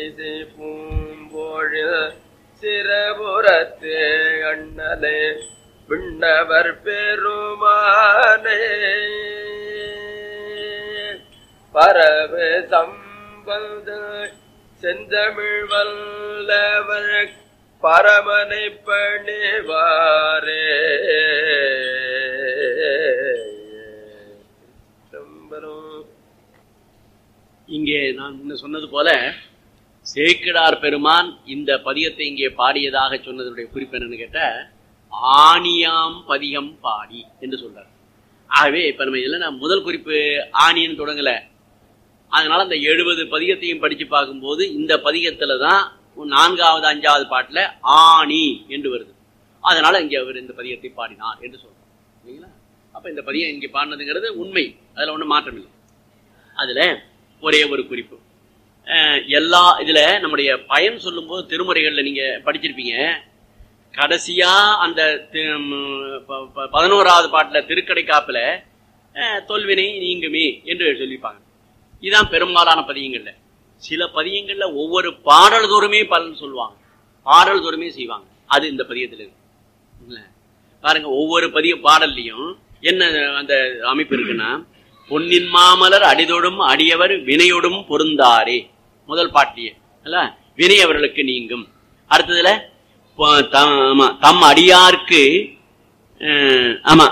பூம்பொழில் சிறபுறத்து அண்ணலே விண்ணவர் பெருமானே பரவு சம்பந்த செந்தமிழ் வல்லவர் பரமனை பணிவாரே சிதம்பரம் இங்கே நான் முன்ன சொன்னது போல சேக்கிடார் பெருமான் இந்த பதியத்தை இங்கே பாடியதாக சொன்னதுடைய குறிப்பு என்னன்னு கேட்ட ஆணியாம் பதிகம் பாடி என்று சொல்றார் ஆகவே இப்ப நம்ம இதுல நான் முதல் குறிப்பு ஆணின்னு தொடங்கல அதனால அந்த எழுபது பதிகத்தையும் படிச்சு பார்க்கும்போது இந்த பதிகத்துல தான் நான்காவது அஞ்சாவது பாட்டுல ஆணி என்று வருது அதனால இங்க அவர் இந்த பதிகத்தை பாடினார் என்று சொல்றோம் இல்லைங்களா அப்ப இந்த பதியம் இங்க பாடினதுங்கிறது உண்மை அதுல ஒண்ணும் மாற்றம் இல்லை அதுல ஒரே ஒரு குறிப்பு அஹ் எல்லா இதுல நம்முடைய பயன் சொல்லும்போது திருமுறைகள்ல நீங்க படிச்சிருப்பீங்க கடைசியா அந்த தி- ம், ப- ப- பதினோராவது பாட்டுல திருக்கடை காப்புல அஹ், தொல்வினை நீங்குமே என்று சொல்லியிருப்பாங்க இதுதான் பெரும்பாலான பதியங்கள்ல சில பதியங்கள்ல ஒவ்வொரு பாடல் தோறுமே பலன் சொல்லுவாங்க பாடல் தோறுமே செய்வாங்க அது இந்த பதியத்துல இருக்கு இல்ல? பாருங்க ஒவ்வொரு பதிய பாடல்லையும் என்ன அந்த அமைப்பு இருக்குன்னா பொன்னின் மாமலர் அடிதொடும் அடியவர் வினையொடும் பொருந்தாரே முதல் பாட்டியே அல்ல வினை அவர்களுக்கு நீங்கும் அடுத்ததுல பொ- தம் ஆமா, தம் அடியார்க்கு அஹ், ஆமா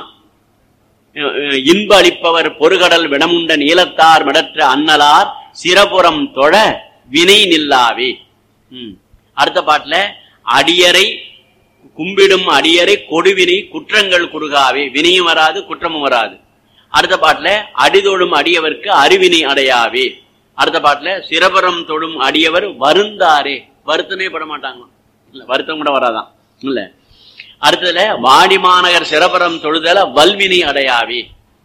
அஹ், அஹ், இன்ப அளிப்பவர் பொறுகடல் விடமுண்ட நீலத்தார் மிடற்ற அன்னலார் சிரபுரம் தொழ வினை நில்லாவே ம். அடுத்த பாட்டுல அடியரை கும்பிடும் அடியரை கொடுவினை குற்றங்கள் குறுகாவே வினையும் வராது குற்றமும் வராது அடுத்த பாட்டுல அடிதொழும் அடியவர்க்கு அறிவினை அடையாவே அடுத்த பாட்டுல சிரபரம் தொழும் அடியவர் வருந்தாரே வருத்தமே பட மாட்டாங்களாம் இல்ல வருத்தம் கூட வராதான் இல்ல அடுத்ததுல வாடி மாநகர் சிரபரம் தொழுதல வல்வினை அடையாவே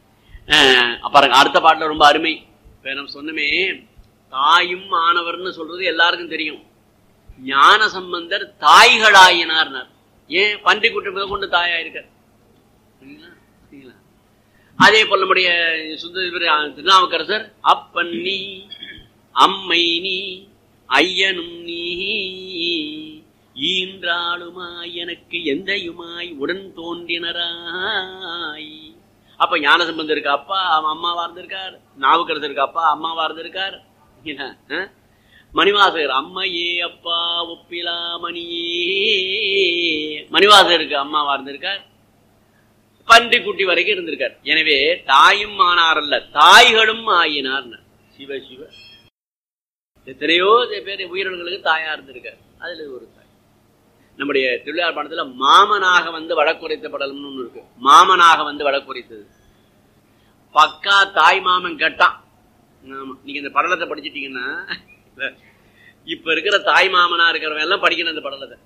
அஹ் பாருங்க அடுத்த பாட்டுல ரொம்ப அருமை இப்ப நம்ம சொன்னமே தாயும் மாணவர்னு சொல்றது எல்லாருக்கும் தெரியும் ஞான சம்பந்தர் தாய்களாயினார்னார் ஏன் பன்றி குற்றம் கொண்டு தாயாயிருக்கார் சரிங்களா? சரிங்களா? அதே போல நம்முடைய சுந்த இவரு, அஹ், திருநாவுக்கரசர் அப்பன் நீ அம்மை நீ ஐயனும் நீ ஈன்றாளுமாய் எனக்கு எந்தையுமாய் உடன் தோன்றினராய் அப்ப ஞானசம்பந்தருக்கு அப்பா அவன் அம்மாவா இருந்திருக்கார் நாவுக்கரசருக்கு அப்பா அம்மாவா இருந்திருக்கார் என்ன, அஹ்? மணிவாசகர் அம்மையே அப்பா ஒப்பிலா மணியே மணிவாசகருக்கு அம்மாவா இருந்திருக்கார் பன்றி குட்டி வரைக்கும் இருந்திருக்கார் எனவே தாயும் ஆனார் அல்ல தாய்களும் ஆயினார் சிவ சிவ எத்தனையோ பேர் உயிரினங்களுக்கு தாயா இருந்திருக்கார் அதுல ஒரு தாய் நம்முடைய திருவிழார் பாடத்துல மாமனாக வந்து வழக்குரைத்த படலம்னு ஒண்ணு இருக்கு மாமனாக வந்து வழக்குரைத்தது பக்கா தாய் மாமன் கேட்டான் ஆமா நீங்க இந்த படலத்தை படிச்சிட்டீங்கன்னா இப்ப இருக்கிற தாய் மாமனா இருக்கிறவங்க எல்லாம் படிக்கணும் இந்த படலத்தை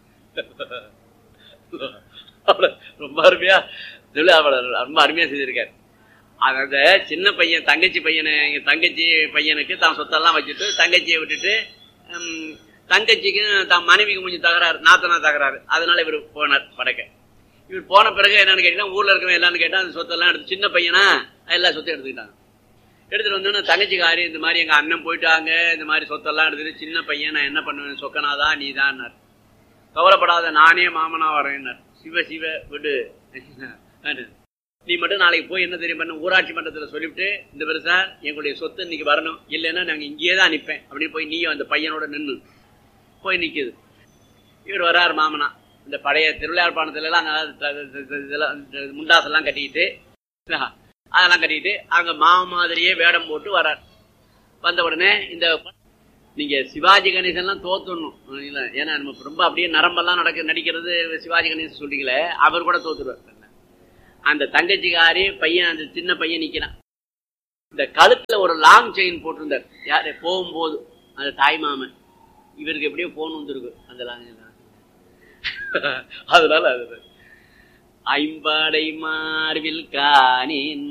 அவ்வளவு ரொம்ப அருமையா திருவிழாவாளர் ரொம்ப அருமையா செய்திருக்காரு அந்த சின்ன பையன் தங்கச்சி பையனை எங்க தங்கச்சி பையனுக்கு தான் சொத்தெல்லாம் வச்சுட்டு தங்கச்சியை விட்டுட்டு ஹம், தங்கச்சிக்கும் தன் மனைவிக்கு கொஞ்சம் தகராறு நாத்தனா தகராறு அதனால இவர் போனார் படைக்க இவர் போன பிறகு என்னன்னு கேட்டீங்கன்னா ஊர்ல இருக்கவங்க எல்லான்னு கேட்டா அந்த சொத்தெல்லாம் எடுத்து சின்ன பையனா எல்லா சொத்தையும் எடுத்துக்கிட்டாங்க எடுத்துட்டு வந்தோன்னே தங்கச்சிக்காரி இந்த மாதிரி எங்க அண்ணன் போயிட்டாங்க இந்த மாதிரி சொத்தெல்லாம் எடுத்துட்டு சின்ன பையன் நான் என்ன பண்ணுவேன் சொக்கனாதான் நீ கவலைப்படாத நானே மாமனா வரேன்னார் சிவ சிவ விடு நீ மட்டும் நாளைக்கு போய் என்ன தெரியும் பண்ண ஊராட்சி மன்றத்துல சொல்லிவிட்டு இந்த பேரு சார் எங்களுடைய சொத்து இன்னைக்கு வரணும் இல்லைன்னா நாங்க இங்கேயே தான் நிப்பேன் அப்படின்னு போய் நீயும் அந்த பையனோட நின்னு போய் நிக்குது இவர் வராரு மாமனா இந்த பழைய திருவிழாப்பாணத்துல எல்லாம் நல்லா த- த- த- இதெல்லாம் இந்த முண்டாசெல்லாம் கட்டிக்கிட்டு அதெல்லாம் கட்டிக்கிட்டு அங்க மாம மாதிரியே வேடம் போட்டு வரார் வந்த உடனே இந்த நீங்க சிவாஜி கணேசன்லாம் தோத்துடணும் இல்ல, ஏன்னா நம்ம ரொம்ப அப்படியே நரம்பெல்லாம் நடக்க நடிக்கிறது சிவாஜி கணேசன் சொல்றீங்களே அவர் கூட தோத்துருவார் அந்த தங்கச்சிக்காரி பையன் அந்த சின்ன பையன் நிக்கிறான் இந்த கழுத்துல ஒரு லாங் செயின் போட்டிருந்தார் யாரு போகும்போது அந்த தாய் மாமன் இவருக்கு எப்படியோ போன் வந்திருக்கு அந்த லாங் அதனால அது ஐம்படை மார்பில் காணேன்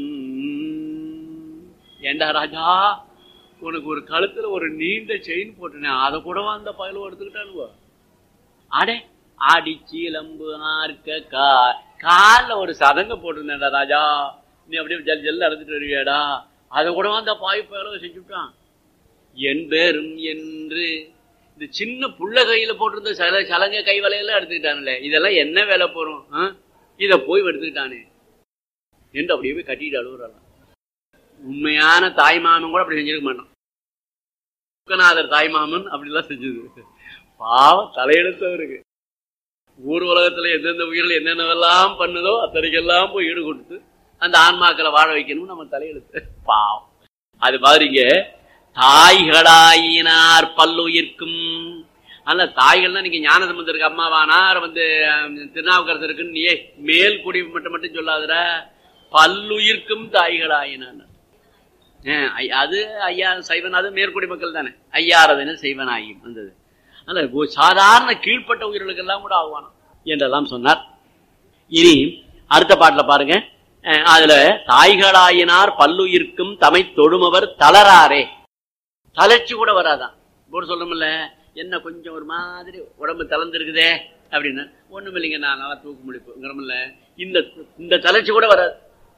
ஏண்டா ராஜா உனக்கு ஒரு கழுத்துல ஒரு நீண்ட செயின் போட்டுனேன் அதை கூடவா அந்த பயலும் எடுத்துக்கிட்டானுவோ அடே அடிச்சீலம்பு ஆர்க்க கா கால்ல ஒரு சதங்க போட்டிருந்தேன்டா ராஜா நீ அப்படியே ஜல் ஜல் நடந்துட்டு வருவியாடா அதை கூடவா அந்த பாய் பயலும் செஞ்சுட்டான் என் பேரும் என்று இந்த சின்ன புள்ள கையில போட்டிருந்த சல சலங்க கை வலையெல்லாம் எடுத்துக்கிட்டானுல்ல இதெல்லாம் என்ன வேலை போறோம் ஆ? இத போய் எடுத்துக்கிட்டானே என்று அப்படியே போய் கட்டிட்டு அழுகுறாளாம் உண்மையான தாய்மாமன் கூட அப்படி செஞ்சிருக்க மாட்டான் முக்கநாதர் தாய்மாமன் அப்படிலாம் செஞ்சது பாவம் தலையெழுத்தவருக்கு ஊர் உலகத்துல எந்தெந்த உயிர்கள் என்னென்னவெல்லாம் பண்ணுதோ அத்தனைக்கெல்லாம் போய் ஈடு கொடுத்து அந்த ஆன்மாக்களை வாழ வைக்கணும் நம்ம தலையெழுத்து பாவம் அது மாதிரிங்க தாய்களாயினார் பல்லுயிர்க்கும் அல்ல தாய்கள்னா நீங்க ஞான சம்பந்தருக்கு அம்மாவானார் வந்து அஹ், திருநாவுக்கரசருக்குன்னு நீ மேல் குடி மட்டும் மட்டும் சொல்லாதட பல்லுயிர்க்கும் தாய்களாயினார் அஹ், ஐ- அது ஐயா சைவன் அது மேற்குடி மக்கள் தானே ஐயாரதன செய்வனாயும் வந்தது அல்ல ஒரு சாதாரண கீழ்ப்பட்ட உயிர்களுக்கெல்லாம் கூட ஆகுவானாம் என்றெல்லாம் சொன்னார் இனி அடுத்த பாட்டுல பாருங்க அஹ், அதுல தாய்களாயினார் பல்லுயிர்க்கும் தமை தொழுமவர் தளராரே தளர்ச்சி கூட வராதான் போட சொல்லணும்ல என்ன கொஞ்சம் ஒரு மாதிரி உடம்பு தளர்ந்துருக்குதே அப்படின்னு ஒண்ணும் இல்லைங்க நான் நல்லா தூக்கு முடிப்புங்கிறமில்ல இந்த இந்த தளர்ச்சி கூட வராது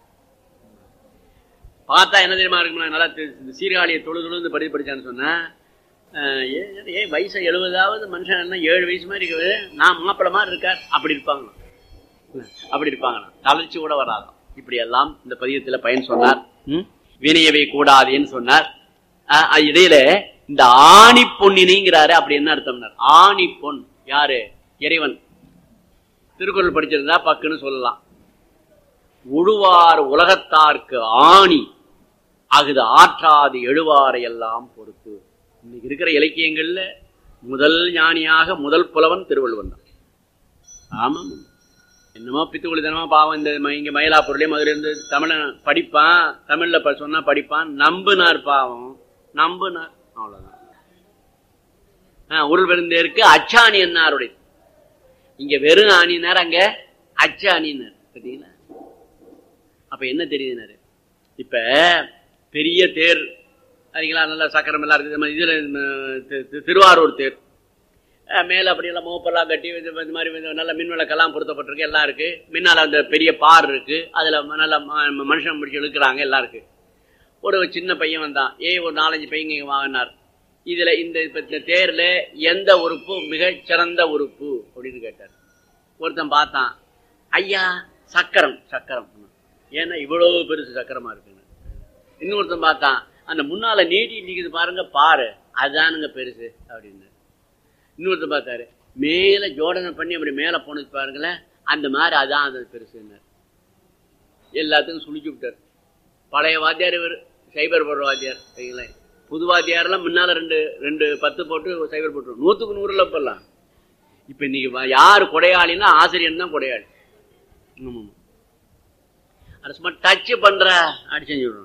பார்த்தா என்ன தெரியுமா இருக்குமா நல்லா தெ- இந்த சீர்காழியை தொழு தொழுந்து படி படிச்சான்னு சொன்னா அஹ், ஏன் ஏன் வயசு எழுபதாவது மனுஷன் என்ன ஏழு வயசு மாதிரி இருக்குது நான் மாப்பிள்ள மாதிரி இருக்கார் அப்படி இருப்பாங்க அப்படி இருப்பாங்களாம் தளர்ச்சி கூட வராதாம் இப்படி எல்லாம் இந்த பதியத்துல பயன் சொன்னார் ம்? வினையவை கூடாதேன்னு சொன்னார் அஹ், அது இடையில இந்த ஆணி பொன்னினைங்கிறாரு அப்படி என்ன அர்த்தம்னார் ஆணி பொன் யாரு இறைவன் திருக்குறள் படிச்சிருந்தா பக்குன்னு சொல்லலாம் உழுவார் உலகத்தார்க்கு ஆணி அகுது ஆற்றாது எழுவாரை எல்லாம் பொறுத்து இன்னைக்கு இருக்கிற இலக்கியங்கள்ல முதல் ஞானியாக முதல் புலவன் திருவள்ளுவன் தான் ஆமாம் என்னமோ பித்துக்குளித்தனமா பாவம் இந்த ம- இங்க மயிலாப்பூர்லயே மதுரை இருந்து தமிழ படிப்பான் தமிழ்ல ப- சொன்னா படிப்பான் நம்புனார் பாவம் நம்புனார் அவ்வளவுதான் ஆஹ், உருள் பெருந்தேருக்கு அச்சாணி என்னாருடைய இங்க வெறும் ஆணினார் அங்க அச்சாணினார் பார்த்தீங்களா அப்ப என்ன தெரியுதுனாரு இப்ப பெரிய தேர் சரிங்களா நல்ல சக்கரம் எல்லாம் இருக்குது நம்ம இதுல ம், தி- தி- திருவாரூர் தேர் அஹ், மேல அப்படியெல்லாம் மோப்பெல்லாம் கட்டி இது இந்த மாதிரி இது நல்ல மின் விளக்கெல்லாம் பொருத்தப்பட்டிருக்கு எல்லாம் இருக்கு முன்னால அந்த பெரிய பார் இருக்கு அதுல ம- நல்ல ம- மனுஷன் முடிச்சு இழுக்கிறாங்க எல்லாம் இருக்கு ஒரு சின்ன பையன் வந்தான் ஏய் ஒரு நாலஞ்சு பையன் இங்க வாங்கினார் இதுல இந்த இப்ப இந்த தேர்ல எந்த உறுப்பு மிகச் சிறந்த உறுப்பு அப்படின்னு கேட்டார் ஒருத்தன் பார்த்தான் ஐயா சக்கரம் சக்கரம் ஏன்னா இவ்வளவு பெருசு சக்கரமா இருக்குன்னு இன்னொருத்தன் பார்த்தான் அந்த முன்னால நீட்டி நிக்குது பாருங்க பாரு அதுதானுங்க பெருசு அப்படின்னு இன்னொருத்தன் பார்த்தாரு மேல ஜோடனை பண்ணி அப்படி மேல போனது பாருங்களேன் அந்த மாதிரி அதான் அது பெருசுன்னு எல்லாத்துக்கும் சுழிச்சு விட்டார் பழைய வாத்தியார் இவர் சைபர் போடுற வாத்தியார் சரிங்களா புது வாத்தியாரெல்லாம் முன்னால ரெண்டு ரெண்டு பத்து போட்டு சைபர் போட்டு நூத்துக்கு நூறுல இப்பெல்லாம் இப்ப இன்னைக்கு வ- யாரு கொடையாளின்னா ஆசிரியன் தான் கொடையாளி ஆமாம் அது சும்மா டச் பண்ற அப்படி செஞ்சு விடணும்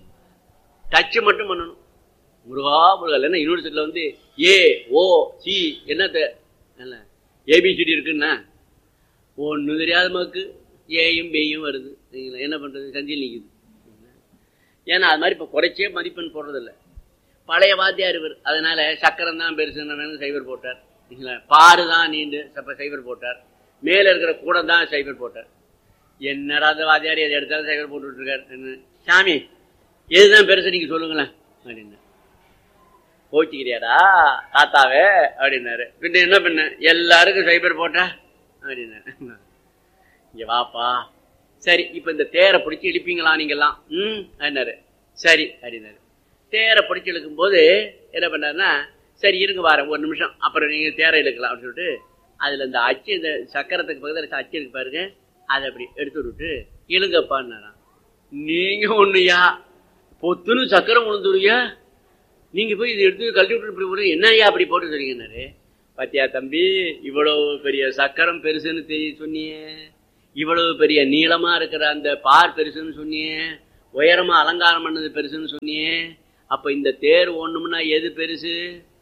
டச் மட்டும் பண்ணணும் முருகா முருகா இல்லைன்னா யூனிவர்சிட்டியில் வந்து ஏ ஓ சி என்னத்த இல்ல ஏபிசிடி இருக்குன்னா ஒன்றும் தெரியாத மக்கு ஏயும் பேயும் வருது சரிங்களா என்ன பண்றது சந்தியில் நிக்குது ஏன்னா அது மாதிரி இப்போ குறைச்சே மதிப்பெண் போடுறதில்ல பழைய வாத்தியார் இவர் அதனால சக்கரம் தான் பெருசுன்னு சைவர் போட்டார் சரிங்களா பாரு தான் நீண்டு சப்ப சைவர் போட்டார் மேல இருக்கிற கூட தான் சைவர் போட்டார் என்னடா அந்த வாத்தியார் எது எடுத்தாலும் சைவர் போட்டுட்டு இருக்காரு என்ன சாமி எதுதான் பெருசு நீங்க சொல்லுங்களேன் அப்படின்னு கோச்சிக்கிறியாடா தாத்தாவே அப்படின்னாரு பின்ன என்ன பண்ண எல்லாருக்கும் சைபர் போட்டா அப்படின்னாரு இங்க வாப்பா சரி இப்ப இந்த தேரை பிடிச்சி இழுப்பீங்களா நீங்கெல்லாம் ம் அப்படின்னாரு சரி அப்படின்னாரு தேரை பிடிச்சி இழுக்கும் போது என்ன பண்ணாருன்னா சரி இருங்க வாரேன் ஒரு நிமிஷம் அப்புறம் நீங்க தேரை இழுக்கலாம் அப்படின்னு சொல்லிட்டு அதுல இந்த அச்சு இந்த சக்கரத்துக்கு பக்கத்துல அச்சு இருக்கு பாருங்க அதை அப்படி எடுத்து விட்டுட்டு இழுங்கப்பான்னாராம் நீங்க ஒண்ணுயா பொத்துன்னு சக்கரம் விழுந்துருயா நீங்க போய் இதை எடுத்து கழட்டி விட்டு இப்படி போட்டு என்னய்யா அப்படி போட்டு சொல்றீங்கன்னாரு பாத்தியா தம்பி இவ்வளவு பெரிய சக்கரம் பெருசுன்னு தெரிய சொன்னியே இவ்வளவு பெரிய நீளமா இருக்கிற அந்த பார் பெருசுன்னு சொன்னியே உயரமா அலங்காரம் பண்ணது பெருசுன்னு சொன்னியே அப்ப இந்த தேர் ஒண்ணும்னா எது பெருசு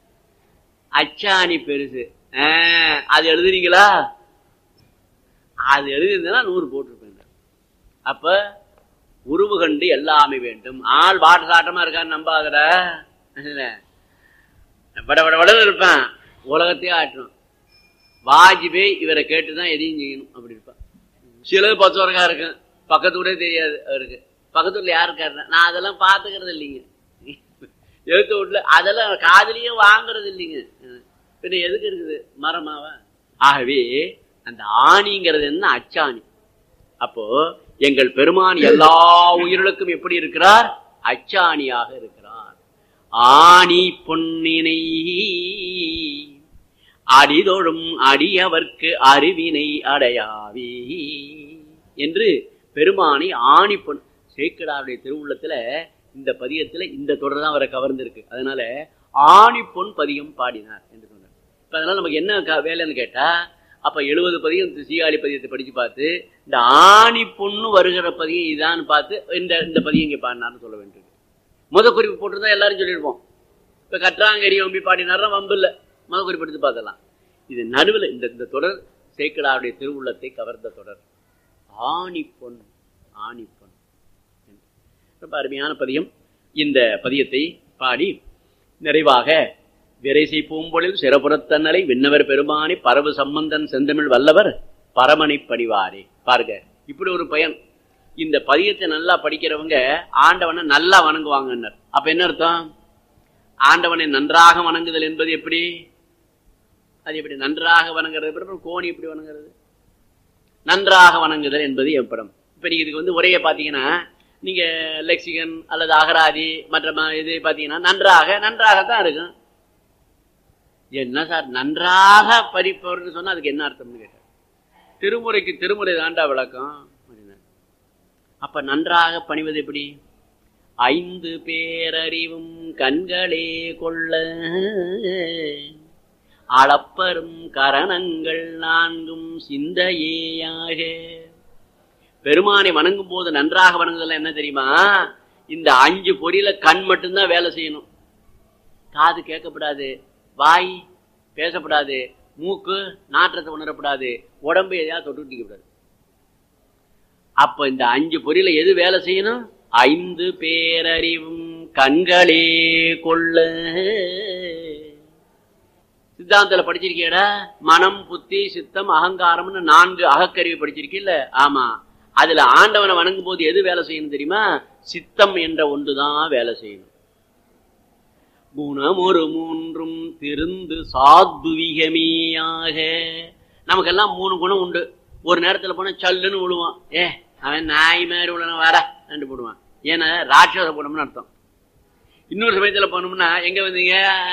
அச்சாணி பெருசு ஆஹ், அது எழுதுறீங்களா அது எழுதிருந்தா நூறு போட்டிருப்பேன் அப்ப உருவு கண்டு எல்லாமே வேண்டும் ஆள் வாட்ட சாட்டமா இருக்கான்னு நம்பாதடா இல்ல. வட வட வடன்னு இருப்பான் உலகத்தையே ஆட்டணும் வாஜ்பேய் இவரை கேட்டுதான் எதையும் செய்யணும் அப்படி இருப்பான் சிலது பத்து வரக்கா இருக்கும் பக்கத்து கூட தெரியாது அவருக்கு பக்கத்து ஊர்ல யாரு இருக்காருன்னா நான் அதெல்லாம் பாத்துக்கிறது இல்லைங்க எழுத்து வீட்டுல அதெல்லாம் காதலியும் வாங்குறது இல்லைங்க பின்ன எதுக்கு இருக்குது மரமாவா ஆகவே அந்த ஆணிங்கிறது என்ன அச்சாணி அப்போ எங்கள் பெருமான் எல்லா உயிர்களுக்கும் எப்படி இருக்கிறார் அச்சாணியாக இருக்கிறார் ஆணி பொன்னினை அடிதொழும் அடியவர்க்கு அறிவினை அடையாவே என்று பெருமானை ஆணி பொன் சேக்கடாருடைய திருவுள்ளத்துல இந்த பதியத்துல இந்த தொடர் தான் அவரை கவர்ந்திருக்கு அதனால ஆணி பொன் பதியம் பாடினார் என்று சொன்னார் இப்ப அதனால நமக்கு என்ன க- வேலைன்னு கேட்டா அப்ப எழுபது பதியம் சீகாழி பதியத்தை படிச்சு பார்த்து இந்த ஆணி பொண்ணு வருகிற பதியம் இதான்னு பார்த்து இந்த இந்த பதியம் இங்க பாடினார்னு சொல்ல வேண்டியது முத குறிப்பு போட்டிருந்தா எல்லாரும் சொல்லியிருப்போம் இப்ப கற்றாங்கரி வம்பி பாடினாரா வம்பு இல்ல முத குறிப்பு எடுத்து பார்த்தலாம் இது நடுவில் இந்த இந்த தொடர் சேக்கடாருடைய திருவுள்ளத்தை கவர்ந்த தொடர் ஆணி பொன் ஆணி பொன் ரொம்ப அருமையான பதியம் இந்த பதியத்தை பாடி நிறைவாக விரைசை பூம்பொழில் சிறப்புறத்தன்னலை விண்ணவர் பெருமானி பரவு சம்பந்தன் செந்தமிழ் வல்லவர் பரமனை பணிவாரே பாருங்க இப்படி ஒரு பயன் இந்த பதியத்தை நல்லா படிக்கிறவங்க ஆண்டவனை நல்லா வணங்குவாங்கன்னர் அப்ப என்ன அர்த்தம் ஆண்டவனை நன்றாக வணங்குதல் என்பது எப்படி அது எப்படி நன்றாக வணங்குறது எப்படி அப்புறம் கோணி எப்படி வணங்குறது நன்றாக வணங்குதல் என்பது எப்படம் இப்ப நீங்க இதுக்கு வந்து உரையை பாத்தீங்கன்னா நீங்க லெக்சிகன் அல்லது அகராதி மற்ற ம- இது பாத்தீங்கன்னா நன்றாக நன்றாகத்தான் இருக்கும் என்ன சார் நன்றாக படிப்பவர்னு சொன்னா அதுக்கு என்ன அர்த்தம்னு கேட்டார் திருமுறைக்கு திருமுறை தாண்டா விளக்கம் அப்படின்னார். அப்ப நன்றாக பணிவது எப்படி ஐந்து பேரறிவும் கண்களே கொள்ள அளப்பரும் கரணங்கள் நான்கும் சிந்தையேயாக பெருமானை வணங்கும் போது நன்றாக வணங்குதல் என்ன தெரியுமா இந்த அஞ்சு பொறியில கண் மட்டும்தான் வேலை செய்யணும் காது கேட்கப்படாது வாய் பேசப்படாது மூக்கு நாற்றத்தை உணரப்படாது உடம்பு எதையாவது தொட்டு கூடாது அப்ப இந்த அஞ்சு பொறியில எது வேலை செய்யணும் ஐந்து பேரறிவும் கண்களே கொள்ள சித்தாந்தத்துல படிச்சிருக்கியடா மனம் புத்தி சித்தம் அகங்காரம்னு நான்கு அகக்கருவி படிச்சிருக்கீல்ல ஆமா அதுல ஆண்டவனை வணங்கும் போது எது வேலை செய்யணும் தெரியுமா சித்தம் என்ற ஒன்றுதான் வேலை செய்யணும் குணமொரு மூன்றும் திருந்து சாத்விகமேயாக நமக்கெல்லாம் மூணு குணம் உண்டு ஒரு நேரத்துல போனா சல்லுன்னு விழுவான் ஏ அவன் நாய் மாதிரி விழுன வாடா ரெண்டு போடுவான் ஏன்னா ராட்சச குணம்னு அர்த்தம் இன்னொரு சமயத்துல போனோம்னா எங்க வந்தீங்க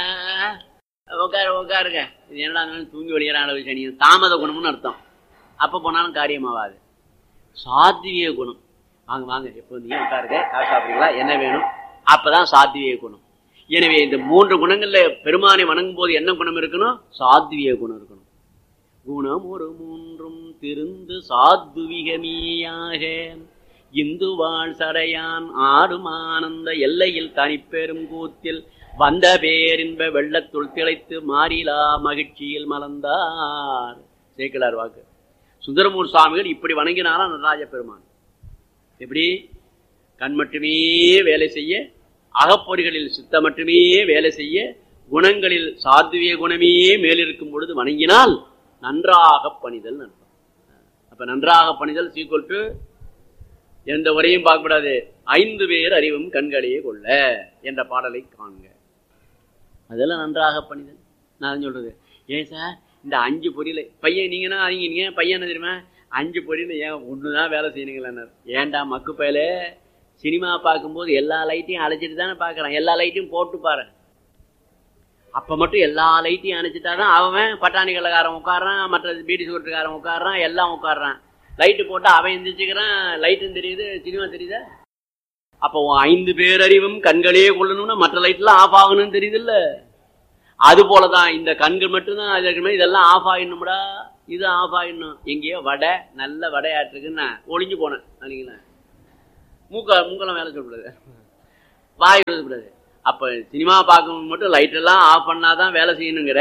உட்காரு உட்காருங்க இது என்னடா இருந்தாலும் தூங்கி வெளியேற அளவு சனி தாமத குணம்னு அர்த்தம் அப்ப போனாலும் காரியமாவாது சாத்விக குணம் வாங்க வாங்க எப்போ வந்தீங்க உட்காருங்க காசு சாப்பிடுறீங்களா என்ன வேணும் அப்பதான் சாத்விக குணம் எனவே இந்த மூன்று குணங்கள்ல பெருமானை வணங்கும் போது என்ன குணம் இருக்கணும் சாத்விக குணம் இருக்கணும் குணம் ஒரு மூன்றும் திருந்து சாத்விகமீயாக இந்து வாழ் சடையான் ஆடும் ஆனந்த எல்லையில் தனிப்பெரும் கூத்தில் வந்த பேரின்ப வெள்ளத்துள் திளைத்து மாறிலா மகிழ்ச்சியில் மலர்ந்தார் சேக்கிலார் வாக்கு சுந்தரமூர் சுவாமிகள் இப்படி வணங்கினாரா நடராஜ பெருமான் எப்படி கண் மட்டுமே வேலை செய்ய அகப்பொறிகளில் சித்த மட்டுமே வேலை செய்ய குணங்களில் சாத்விய குணமே மேலிருக்கும் பொழுது வணங்கினால் நன்றாக பணிதல் அர்த்தம் அப்ப நன்றாக பணிதல் சீக்குவல் டு எந்த உரையும் பார்க்கக்கூடாது ஐந்து பேர் அறிவும் கண்களையே கொள்ள என்ற பாடலை காண்க அதெல்லாம் நன்றாக பணிதல் நான் சொல்றது ஏன் சார் இந்த அஞ்சு பொரியல பையன் நீங்கன்னா நீங்க நீங்க பையன் என்ன தெரியுமா அஞ்சு பொரியல ஏன் ஒண்ணுதான் வேலை செய்யணுங்களா ஏன்டா மக்கு பயல சினிமா பார்க்கும்போது எல்லா லைட்டையும் அழைச்சிட்டு தானே பார்க்கறான் எல்லா லைட்டையும் போட்டு பாரு அப்ப மட்டும் எல்லா லைட்டையும் அணைச்சிட்டாதான் அவன் பட்டாணி கடைக்காரன் உட்காடுறான் மற்ற பீடி சூட்டுக்காரன் உட்காடுறான் எல்லாம் உட்காடுறான் லைட்டு போட்டா அவன் எந்திரிச்சுக்கிறான் லைட்டும் தெரியுது சினிமா தெரியுதா அப்போ உன் ஐந்து பேரறிவும் கண்களே கொள்ளணும்னா மற்ற லைட்லாம் ஆஃப் ஆகணும்னு தெரியுதுல்ல அது போலதான் இந்த கண்கள் மட்டும்தான் அது இருக்கணும் இதெல்லாம் ஆஃப் ஆயிடணும்டா இது ஆஃப் ஆயிடணும் எங்கேயோ வடை நல்ல வடையாட்டுருக்குன்னு நான் ஒளிஞ்சு போனேன் இல்லைங்களா மூக்க மூக்கெல்லாம் வேலை சொல்லக்கூடாது வாய் எழுதக்கூடாது அப்ப சினிமா பார்க்கணும் மட்டும் லைட் எல்லாம் ஆஃப் பண்ணாதான் வேலை செய்யணுங்கிற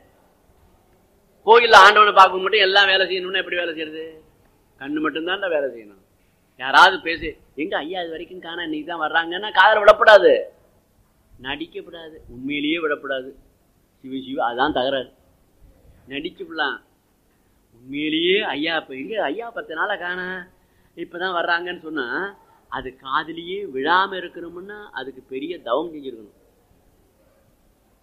கோயில்ல ஆண்டவனை பார்க்கணும் மட்டும் எல்லாம் வேலை செய்யணும்னா எப்படி வேலை செய்யறது கண்ணு மட்டும்தான்டா வேலை செய்யணும் யாராவது பேசு எங்க ஐயா இது வரைக்கும் காண இன்னைக்கு தான் வர்றாங்கன்னா காதல விடப்படாது நடிக்கப்படாது உண்மையிலேயே விடப்படாது சிவ சிவ அதான் தகராறு நடிச்சு விடலாம் உண்மையிலேயே ஐயா இப்ப எங்க ஐயா பத்து நாளை காண இப்பதான் வர்றாங்கன்னு சொன்னா அது காதுலயே விழாம இருக்கணும்னா அதுக்கு பெரிய தவம் செஞ்சிருக்கணும்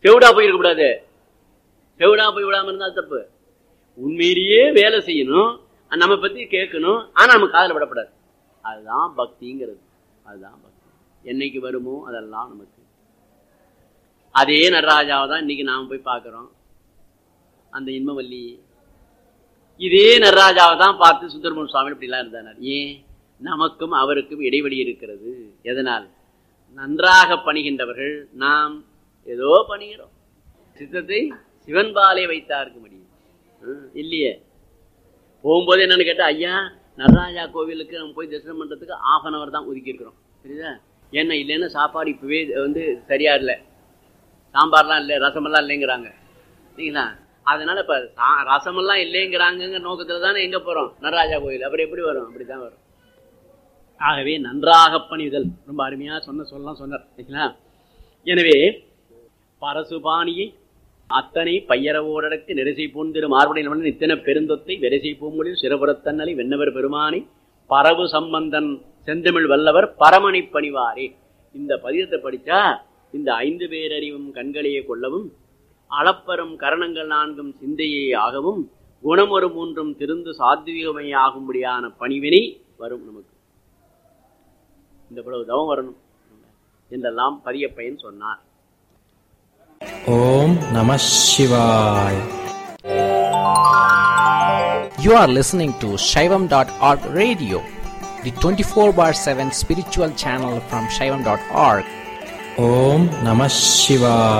செவிடா போயிருக்க கூடாது செவிடா போய் விடாம இருந்தா தப்பு உண்மையிலேயே வேலை செய்யணும் நம்ம பத்தி கேட்கணும் ஆனா நம்ம காதுல விடக்கூடாது அதுதான் பக்திங்கிறது அதுதான் பக்தி என்னைக்கு வருமோ அதெல்லாம் நமக்கு அதே நடராஜாவை தான் இன்னைக்கு நாம போய் பார்க்கிறோம் அந்த இன்பவல்லி இதே நடராஜாவை தான் பார்த்து சுந்தரமன் சுவாமி இப்படிலாம் இருந்தார் ஏன் நமக்கும் அவருக்கும் இடைவெளி இருக்கிறது எதனால் நன்றாக பணிகின்றவர்கள் நாம் ஏதோ பணிகிறோம் சித்தத்தை சிவன்பாலே வைத்தார்க்க முடியும் ஹம், இல்லையே போகும்போது என்னன்னு கேட்டா ஐயா நடராஜா கோவிலுக்கு நம்ம போய் தரிசனம் பண்றதுக்கு ஆஃப் அன் அவர் தான் ஒதுக்கி இருக்கிறோம் புரியுதா ஏன்னா இல்லைன்னா சாப்பாடு இப்பவே வந்து சரியா இல்லை சாம்பார்லாம் இல்லை ரசமெல்லாம் இல்லைங்கிறாங்க சரிங்களா அதனால இப்ப சா- ரசமெல்லாம் இல்லைங்கிறாங்க நோக்கத்துல தானே எங்க போறோம் நடராஜா கோயில் அப்புறம் எப்படி வரும் அப்படித்தான் வரும் ஆகவே நன்றாக பணிதல் ரொம்ப அருமையா சொன்ன சொல்லலாம் சொன்னார் சரிங்களா எனவே பரசுபாணியை அத்தனை பையரவோடற்கு நெரிசை பூந்திரு மார்புடைய இத்தனை பெருந்தொத்தை வெரிசை பூமொழி சிறபுறத்தன்னலை வெண்ணவர் பெருமானை பரவு சம்பந்தன் செந்தமிழ் வல்லவர் பரமணி பணிவாரே இந்த பதியத்தை படிச்சா இந்த ஐந்து பேரறிவும் கண்களையே கொள்ளவும் அளப்பரும் கரணங்கள் நான்கும் சிந்தையே ஆகவும் குணமொரு மூன்றும் திருந்து சாத்வீகமையாகும்படியான பணிவினை வரும் நமக்கு இந்த பிறகு தவம் வரணும் என்றெல்லாம் பதிய பயன் சொன்னார் Om Namah Shivaya. You are listening to Shaivam.org radio, the 24 bar 7 spiritual channel from Shaivam.org. Om Namah Shivaya.